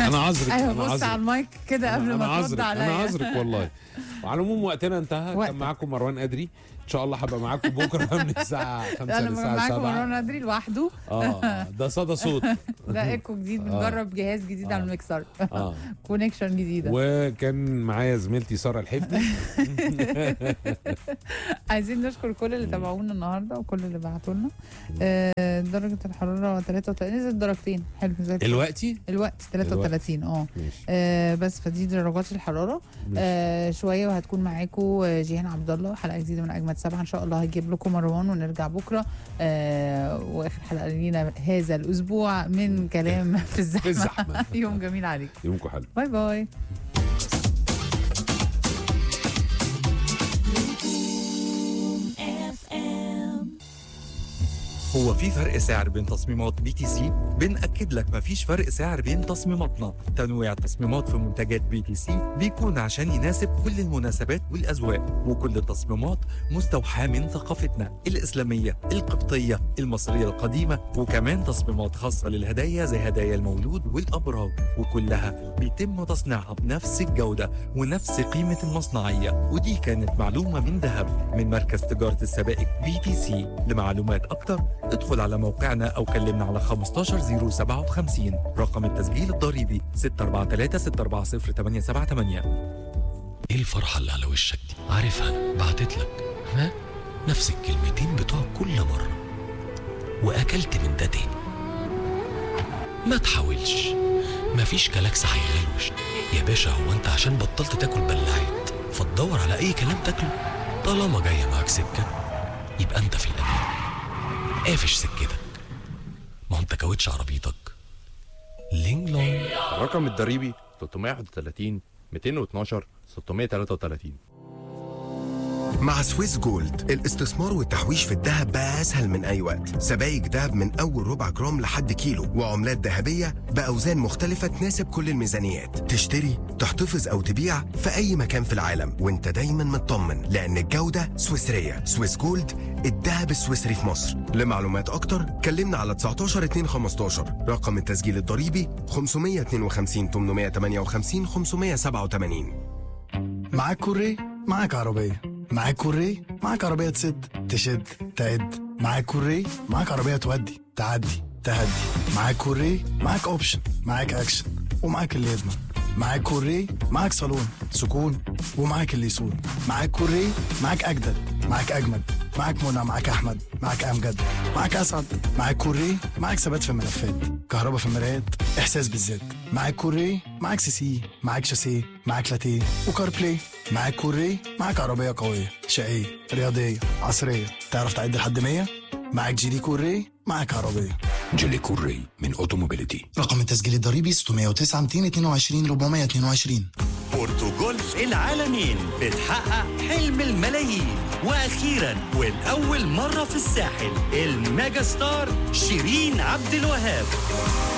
انا عذرك ايوه انا بص على عذرك المايك كده قبل انا ما عذرك ترد انا عليا عذرك والله وعلى العموم وقتنا انتهى وقتك. كان معاكم مروان ادري ان شاء الله هبقى معاكم بكره من الساعه 5 انا للساعه معاكم 7 مروان ادري لوحده اه ده صدى صوت ده ايكو جديد بنجرب جهاز جديد على الميكسر اه كونكشن جديده وكان معايا زميلتي ساره الحفني عايزين نشكر كل اللي تابعونا النهارده وكل اللي بعتوا لنا آه، درجه الحراره 33 نزلت درجتين حلو زي الفل. دلوقتي الوقت 33 اه ماشي آه، بس فدي درجات الحراره آه شويه وهتكون معاكم آه، جيهان عبد الله حلقه جديده من اجمد سبعه ان شاء الله هجيب لكم مروان ونرجع بكره آه واخر حلقه لينا هذا الاسبوع من كلام في الزحمه, في الزحمة. يوم جميل عليك يومكم حلو باي باي هو في فرق سعر بين تصميمات بي تي سي؟ بنأكد لك مفيش فرق سعر بين تصميماتنا، تنويع التصميمات في منتجات بي تي سي بيكون عشان يناسب كل المناسبات والأذواق، وكل التصميمات مستوحاة من ثقافتنا الإسلامية، القبطية، المصرية القديمة، وكمان تصميمات خاصة للهدايا زي هدايا المولود والأبراج، وكلها بيتم تصنيعها بنفس الجودة ونفس قيمة المصنعية، ودي كانت معلومة من ذهب من مركز تجارة السبائك بي تي سي، لمعلومات أكتر ادخل على موقعنا او كلمنا على 15057 رقم التسجيل الضريبي 643 640 878 ايه الفرحة اللي على وشك دي؟ عارفها بعتت لك ها؟ نفس الكلمتين بتوع كل مرة وأكلت من ده تاني ما تحاولش مفيش كلاكس هيغلوش يا باشا هو انت عشان بطلت تاكل بلاعات فتدور على أي كلام تاكله طالما جاية معاك سكة يبقى انت في الأمان قافش سكتك ما هو انت كاوتش عربيتك لينج لونج الرقم الضريبي 331 212 633 مع سويس جولد الاستثمار والتحويش في الذهب بقى أسهل من أي وقت سبائك ذهب من أول ربع جرام لحد كيلو وعملات ذهبية بأوزان مختلفة تناسب كل الميزانيات تشتري تحتفظ أو تبيع في أي مكان في العالم وانت دايما مطمن لأن الجودة سويسرية سويس جولد الذهب السويسري في مصر لمعلومات أكتر كلمنا على 19 2 15 رقم التسجيل الضريبي 552 858 587 معاك كوري معاك عربية معاك كوري معاك عربية تسد تشد تعد معاك كوري معاك عربية تودي تعدي تهدي معاك كوري معاك اوبشن معاك اكشن ومعاك اللي يضمن معاك كوري معاك صالون سكون ومعاك اللي يسون معاك كوري معاك اجدد معاك اجمد معاك منى معاك احمد معاك امجد معاك اسعد معاك كوري معاك ثبات في الملفات كهرباء في المرايات احساس بالذات معاك كوري معاك سي سي معاك شاسيه معاك لاتيه وكار بلاي معاك كوري معاك عربيه قويه شقيه رياضيه عصريه تعرف تعد لحد 100 معاك جيلي كوري معاك عربيه جيلي كوري من اوتوموبيليتي رقم التسجيل الضريبي 609 222 422 بورتوجولف العالمين بتحقق حلم الملايين واخيرا والاول مره في الساحل الميجا ستار شيرين عبد الوهاب